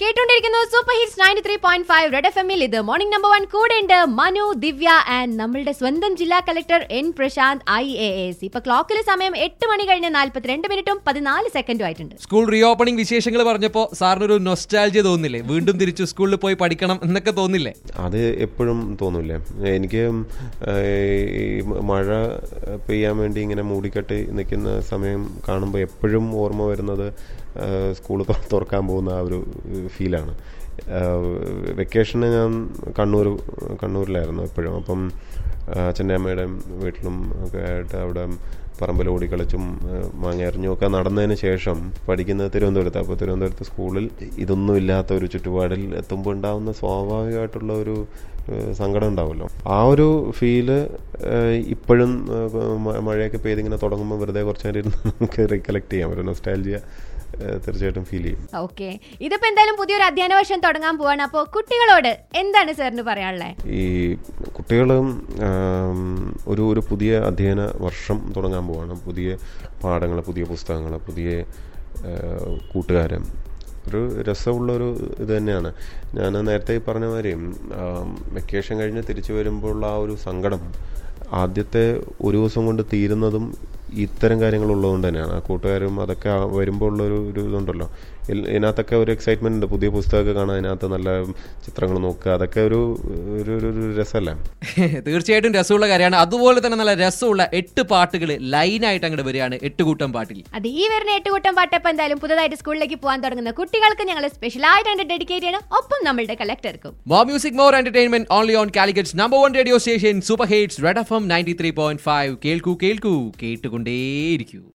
കേട്ടുകൊണ്ടിരിക്കുന്നു super hits ninety three point five red F എമ്മിൽ ഇത് മോർണിംഗ് നമ്പർ വൺ കൂടെ ഉണ്ട് മനു ദിവ്യ ആൻഡ് നമ്മളുടെ സ്വന്തം ജില്ലാ collector N Prashanth I A S ഇപ്പൊ ക്ലോക്കിലെ സമയം എട്ട് മണി കഴിഞ്ഞ് നാല്പത്തിരണ്ട് മിനിറ്റും പതിനാല് സെക്കൻഡും ആയിട്ടുണ്ട് സ്കൂൾ റീ ഓപ്പണിംഗ് വിശേഷങ്ങൾ പറഞ്ഞപ്പോൾ സാറിനൊരു നൊസ്റ്റാൾജിയ തോന്നില്ലേ വീണ്ടും തിരിച്ചു സ്കൂളിൽ പോയി പഠിക്കണം എന്നൊക്കെ തോന്നില്ലേ അത് എപ്പോഴും തോന്നൂലേ എനിക്ക് ഈ മഴ പെയ്യാൻ വേണ്ടി ഇങ്ങനെ മൂടിക്കെട്ടി നിൽക്കുന്ന സമയം കാണുമ്പോൾ എപ്പോഴും ഓർമ്മ വരുന്നത് സ്കൂൾ തുറക്കാൻ പോകുന്ന ആ ഒരു ഫീലാണ് വെക്കേഷന് ഞാൻ കണ്ണൂർ കണ്ണൂരിലായിരുന്നു എപ്പോഴും അപ്പം അച്ഛൻ്റെ അമ്മയുടെയും വീട്ടിലും ഒക്കെ ആയിട്ട് അവിടെ പറമ്പിൽ ഓടിക്കളിച്ചും മാങ്ങ എറിഞ്ഞും ഒക്കെ നടന്നതിന് ശേഷം പഠിക്കുന്നത് തിരുവനന്തപുരത്ത് അപ്പോൾ തിരുവനന്തപുരത്ത് സ്കൂളിൽ ഇതൊന്നും ഇല്ലാത്ത ഒരു ചുറ്റുപാടിൽ എത്തുമ്പോൾ ഉണ്ടാകുന്ന സ്വാഭാവികമായിട്ടുള്ള ഒരു ഏഹ് സങ്കടം ഉണ്ടാവുമല്ലോ ആ ഒരു ഫീല് ഇപ്പോഴും മഴയൊക്കെ പെയ്ത് ഇങ്ങനെ തുടങ്ങുമ്പോൾ വെറുതെ കുറച്ച് നേരം ഇരുന്ന് നമുക്ക് റീകളക്ട് ചെയ്യാം ഒരു നൊസ്റ്റാലജിയ തീർച്ചയായിട്ടും ഫീൽ ചെയ്യും ഓക്കെ ഇതിപ്പോ എന്തായാലും പുതിയൊരു അധ്യയന വർഷം തുടങ്ങാൻ പോവാണ് അപ്പോൾ കുട്ടികളോട് എന്താണ് സാറിന് പറയാനുള്ളത് ഈ കുട്ടികളും ആം, ഒരു ഒരു പുതിയ അധ്യയന വർഷം തുടങ്ങാൻ പോവാണ് പുതിയ പാഠങ്ങൾ പുതിയ പുസ്തകങ്ങൾ പുതിയ കൂട്ടുകാർ ഒരു രസമുള്ള ഒരു ഇത് തന്നെയാണ് ഞാൻ നേരത്തെ ഈ പറഞ്ഞ മാതിരി വെക്കേഷൻ കഴിഞ്ഞ് തിരിച്ചു വരുമ്പോഴുള്ള ആ ഒരു സങ്കടം ആദ്യത്തെ ഒരു ദിവസം കൊണ്ട് തീരുന്നതും ഇത്തരം കാര്യങ്ങൾ ഉള്ളതുകൊണ്ട് തന്നെയാണ് ആ കൂട്ടുകാരും അതൊക്കെ ആ വരുമ്പോൾ ഉള്ള ഒരു ഒരു ഇതുണ്ടല്ലോ ഇൽ- ഇതിനകത്തൊക്കെ ഒരു എക്സൈറ്റ്മെന്റ് ഉണ്ട് പുതിയ പുസ്തകമൊക്കെ കാണാൻ അതിനകത്ത് നല്ല ചിത്രങ്ങൾ നോക്കുക അതൊക്കെ ഒരു ഒരു ഒരു- ഒരു രസമല്ലേ തീർച്ചയായിട്ടും രസമുള്ള കാര്യമാണ് അതുപോലെ തന്നെ നല്ല രസമുള്ള എട്ട് പാട്ടുകൾ ലൈനായിട്ട് അങ്ങോട്ട് വരികയാണ് എട്ട് കൂട്ടം പാട്ടിൽ അത് ഈ വരുന്ന എട്ടുകൂട്ടം പാട്ടപ്പം എന്തായാലും പുതുതായിട്ട് സ്കൂളിലേക്ക് പോകാൻ തുടങ്ങുന്ന കുട്ടികൾക്ക് ഞങ്ങൾ സ്പെഷ്യലായിട്ട് ഡെഡിക്കേറ്റ് ചെയ്യണം ഒപ്പം നമ്മളുടെ കളക്ടർക്കും more music more entertainment only on കാലിക്കറ്റ്സ് number one radio station super hits red F M ninety three point five കേൾക്കൂ കേൾക്കൂ കേട്ടുകൊണ്ടേയിരിക്കൂ